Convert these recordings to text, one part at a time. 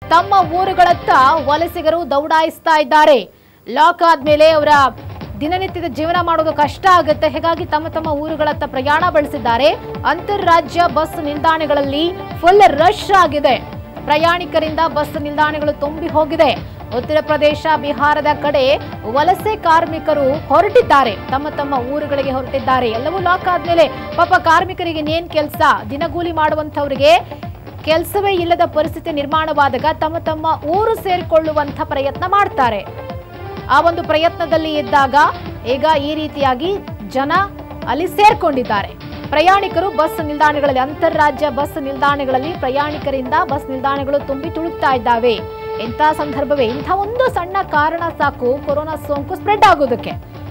ತಮ್ಮ ಊರುಗಳತ್ತ ವಲಸಿಗರು ದೌಡಾಯಿಸ್ತಾ ಇದ್ದಾರೆ ಲಾಕ್ ಆದ್ಮೇಲೆ ಅವರ ದಿನನಿತ್ಯದ ಜೀವನ ಮಾಡೋದು ಕಷ್ಟ ಆಗುತ್ತೆ ಹೀಗಾಗಿ ತಮ್ಮ ತಮ್ಮ ಊರುಗಳತ್ತ ಪ್ರಯಾಣ ಬೆಳೆಸಿದ್ದಾರೆ ಅಂತಾರಾಜ್ಯ ಬಸ್ ನಿಲ್ದಾಣಗಳಲ್ಲಿ ಫುಲ್ ರಶ್ ಆಗಿದೆ ಪ್ರಯಾಣಿಕರಿಂದ ಬಸ್ ನಿಲ್ದಾಣಗಳು ತುಂಬಿ ಹೋಗಿದೆ ಉತ್ತರ ಪ್ರದೇಶ ಬಿಹಾರದ ಕಡೆ ವಲಸೆ ಕಾರ್ಮಿಕರು ಹೊರಟಿದ್ದಾರೆ ತಮ್ಮ ತಮ್ಮ ಊರುಗಳಿಗೆ ಹೊರಟಿದ್ದಾರೆ ಎಲ್ಲವೂ ಲಾಕ್ ಆದ್ಮೇಲೆ ಪಾಪ ಕಾರ್ಮಿಕರಿಗೆ ಇನ್ನೇನ್ ಕೆಲಸ ದಿನಗೂಲಿ ಮಾಡುವಂತವರಿಗೆ ಕೆಲಸವೇ ಇಲ್ಲದ ಪರಿಸ್ಥಿತಿ ನಿರ್ಮಾಣವಾದಾಗ ತಮ್ಮ ತಮ್ಮ ಊರು ಸೇರಿಕೊಳ್ಳುವಂತ ಪ್ರಯತ್ನ ಮಾಡ್ತಾರೆ ಆ ಒಂದು ಪ್ರಯತ್ನದಲ್ಲಿ ಇದ್ದಾಗ ಈಗ ಈ ರೀತಿಯಾಗಿ ಜನ ಅಲ್ಲಿ ಸೇರ್ಕೊಂಡಿದ್ದಾರೆ ಪ್ರಯಾಣಿಕರು ಬಸ್ ನಿಲ್ದಾಣಗಳಲ್ಲಿ ಅಂತಾರಾಜ್ಯ ಬಸ್ ನಿಲ್ದಾಣಗಳಲ್ಲಿ ಪ್ರಯಾಣಿಕರಿಂದ ಬಸ್ ನಿಲ್ದಾಣಗಳು ತುಂಬಿ ತುಳುಕ್ತಾ ಇದ್ದಾವೆ ಇಂಥ ಸಂದರ್ಭವೇ ಇಂಥ ಒಂದು ಸಣ್ಣ ಕಾರಣ ಸಾಕು ಕೊರೋನಾ ಸೋಂಕು ಸ್ಪ್ರೆಡ್ ಆಗೋದಕ್ಕೆ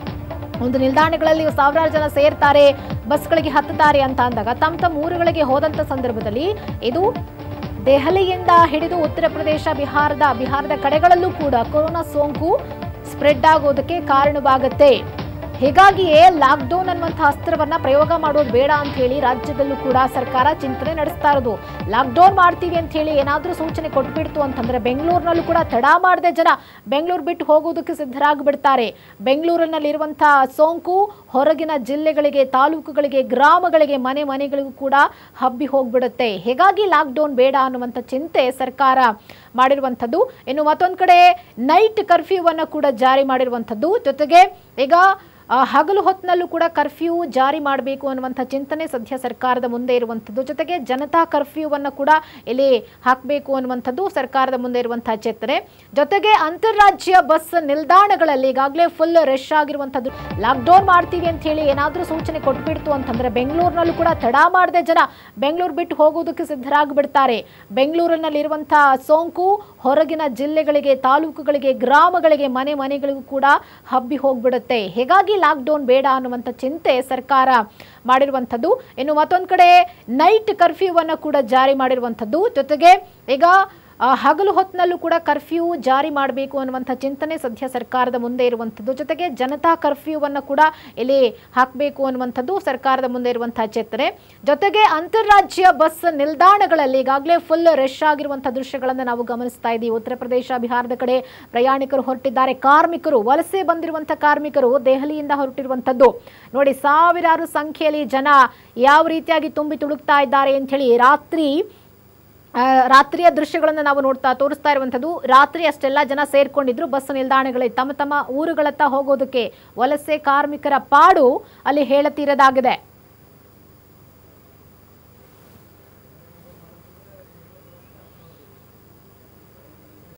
ಒಂದು ನಿಲ್ದಾಣಗಳಲ್ಲಿ ಸಾವಿರಾರು ಜನ ಸೇರ್ತಾರೆ ಬಸ್ಗಳಿಗೆ ಹತ್ತುತ್ತಾರೆ ಅಂತ ಅಂದಾಗ ತಮ್ಮ ತಮ್ಮ ಊರುಗಳಿಗೆ ಹೋದಂತ ಸಂದರ್ಭದಲ್ಲಿ ಇದು ದೆಹಲಿಯಿಂದ ಹಿಡಿದು ಉತ್ತರ ಪ್ರದೇಶ ಬಿಹಾರದ ಬಿಹಾರದ ಕಡೆಗಳಲ್ಲೂ ಕೂಡ ಕೊರೋನಾ ಸೋಂಕು ಸ್ಪ್ರೆಡ್ ಆಗೋದಕ್ಕೆ ಕಾರಣವಾಗುತ್ತೆ ಹೀಗಾಗಿಯೇ ಲಾಕ್ಡೌನ್ ಅನ್ನುವಂತಹ ಅಸ್ತ್ರವನ್ನ ಪ್ರಯೋಗ ಮಾಡೋದು ಬೇಡ ಅಂತ ಹೇಳಿ ರಾಜ್ಯದಲ್ಲೂ ಕೂಡ ಸರ್ಕಾರ ಚಿಂತನೆ ನಡೆಸ್ತಾ ಇರೋದು ಲಾಕ್ಡೌನ್ ಮಾಡ್ತೀವಿ ಅಂತ ಹೇಳಿ ಏನಾದ್ರೂ ಸೂಚನೆ ಕೊಟ್ಬಿಡ್ತು ಅಂತಂದ್ರೆ ಬೆಂಗಳೂರಿನಲ್ಲೂ ಕೂಡ ತಡ ಮಾಡದೆ ಜನ ಬೆಂಗಳೂರು ಬಿಟ್ಟು ಹೋಗೋದಕ್ಕೆ ಸಿದ್ಧರಾಗ್ಬಿಡ್ತಾರೆ ಬೆಂಗಳೂರಿನಲ್ಲಿರುವಂತಹ ಸೋಂಕು ಹೊರಗಿನ ಜಿಲ್ಲೆಗಳಿಗೆ ತಾಲೂಕುಗಳಿಗೆ ಗ್ರಾಮಗಳಿಗೆ ಮನೆ ಮನೆಗಳಿಗೂ ಕೂಡ ಹಬ್ಬಿ ಹೋಗ್ಬಿಡುತ್ತೆ ಹೀಗಾಗಿ ಲಾಕ್ಡೌನ್ ಬೇಡ ಅನ್ನುವಂಥ ಚಿಂತೆ ಸರ್ಕಾರ ಮಾಡಿರುವಂಥದ್ದು ಇನ್ನು ಮತ್ತೊಂದು ಕಡೆ ನೈಟ್ ಕರ್ಫ್ಯೂವನ್ನು ಕೂಡ ಜಾರಿ ಮಾಡಿರುವಂಥದ್ದು ಜೊತೆಗೆ ಈಗ ಆ, ಹಗಲು ಹೊತ್ತಿನಲ್ಲೂ ಕೂಡ ಕರ್ಫ್ಯೂ ಜಾರಿ ಮಾಡಬೇಕು ಅನ್ನುವಂಥ ಚಿಂತನೆ ಸದ್ಯ ಸರ್ಕಾರದ ಮುಂದೆ ಇರುವಂಥದ್ದು ಜೊತೆಗೆ ಜನತಾ ಕರ್ಫ್ಯೂವನ್ನು ಕೂಡ ಇಲ್ಲಿ ಹಾಕಬೇಕು ಅನ್ನುವಂಥದ್ದು ಸರ್ಕಾರದ ಮುಂದೆ ಇರುವಂತಹ ಚಿಂತನೆ ಜೊತೆಗೆ ಅಂತಾರಾಜ್ಯ ಬಸ್ ನಿಲ್ದಾಣಗಳಲ್ಲಿ ಈಗಾಗಲೇ ಫುಲ್ ರಶ್ ಆಗಿರುವಂಥದ್ದು ಲಾಕ್ಡೌನ್ ಮಾಡ್ತೀವಿ ಅಂತ ಹೇಳಿ ಏನಾದರೂ ಸೂಚನೆ ಕೊಟ್ಬಿಡ್ತು ಅಂತಂದ್ರೆ ಬೆಂಗಳೂರಿನಲ್ಲೂ ಕೂಡ ತಡ ಮಾಡದೆ ಜನ ಬೆಂಗಳೂರು ಬಿಟ್ಟು ಹೋಗೋದಕ್ಕೆ ಸಿದ್ಧರಾಗ್ಬಿಡ್ತಾರೆ ಬೆಂಗಳೂರಿನಲ್ಲಿರುವಂತಹ ಸೋಂಕು ಹೊರಗಿನ ಜಿಲ್ಲೆಗಳಿಗೆ ತಾಲೂಕುಗಳಿಗೆ ಗ್ರಾಮಗಳಿಗೆ ಮನೆ ಮನೆಗಳಿಗೂ ಕೂಡ ಹಬ್ಬಿ ಹೋಗ್ಬಿಡುತ್ತೆ ಹೀಗಾಗಿ ಲಾಕ್ಡೌನ್ ಬೇಡ ಅನ್ನುವಂಥ ಚಿಂತೆ ಸರ್ಕಾರ ಮಾಡಿರುವಂಥದ್ದು ಇನ್ನು ಮತ್ತೊಂದು ಕಡೆ ನೈಟ್ ಕರ್ಫ್ಯೂವನ್ನು ಕೂಡ ಜಾರಿ ಮಾಡಿರುವಂಥದ್ದು ಜೊತೆಗೆ ಈಗ ಆ, ಹಗಲು ಹೊತ್ತಿನಲ್ಲೂ ಕೂಡ ಕರ್ಫ್ಯೂ ಜಾರಿ ಮಾಡಬೇಕು ಅನ್ನುವಂಥ ಚಿಂತನೆ ಸದ್ಯ ಸರ್ಕಾರದ ಮುಂದೆ ಇರುವಂಥದ್ದು ಜೊತೆಗೆ ಜನತಾ ಕರ್ಫ್ಯೂವನ್ನು ಕೂಡ ಇಲ್ಲಿ ಹಾಕಬೇಕು ಅನ್ನುವಂಥದ್ದು ಸರ್ಕಾರದ ಮುಂದೆ ಇರುವಂತಹ ಚಿಂತನೆ ಜೊತೆಗೆ ಅಂತಾರಾಜ್ಯ ಬಸ್ ನಿಲ್ದಾಣಗಳಲ್ಲಿ ಈಗಾಗಲೇ ಫುಲ್ ರಶ್ ಆಗಿರುವಂತಹ ದೃಶ್ಯಗಳನ್ನು ನಾವು ಗಮನಿಸ್ತಾ ಇದ್ದೀವಿ ಉತ್ತರ ಪ್ರದೇಶ ಬಿಹಾರದ ಕಡೆ ಪ್ರಯಾಣಿಕರು ಹೊರಟಿದ್ದಾರೆ ಕಾರ್ಮಿಕರು ವಲಸೆ ಬಂದಿರುವಂತಹ ಕಾರ್ಮಿಕರು ದೆಹಲಿಯಿಂದ ಹೊರಟಿರುವಂಥದ್ದು ನೋಡಿ ಸಾವಿರಾರು ಸಂಖ್ಯೆಯಲ್ಲಿ ಜನ ಯಾವ ರೀತಿಯಾಗಿ ತುಂಬಿ ತುಳುಕ್ತಾ ಇದ್ದಾರೆ ಅಂತ ಹೇಳಿ ರಾತ್ರಿ ಆ, ರಾತ್ರಿಯ ದೃಶ್ಯಗಳನ್ನು ನಾವು ನೋಡ್ತಾ ತೋರಿಸ್ತಾ ಇರುವಂಥದ್ದು ರಾತ್ರಿ ಅಷ್ಟೆಲ್ಲ ಜನ ಸೇರ್ಕೊಂಡಿದ್ರು ಬಸ್ ನಿಲ್ದಾಣಗಳಲ್ಲಿ ತಮ್ಮ ತಮ್ಮ ಊರುಗಳತ್ತ ಹೋಗೋದಕ್ಕೆ ವಲಸೆ ಕಾರ್ಮಿಕರ ಪಾಡು ಅಲ್ಲಿ ಹೇಳತೀರದಾಗಿದೆ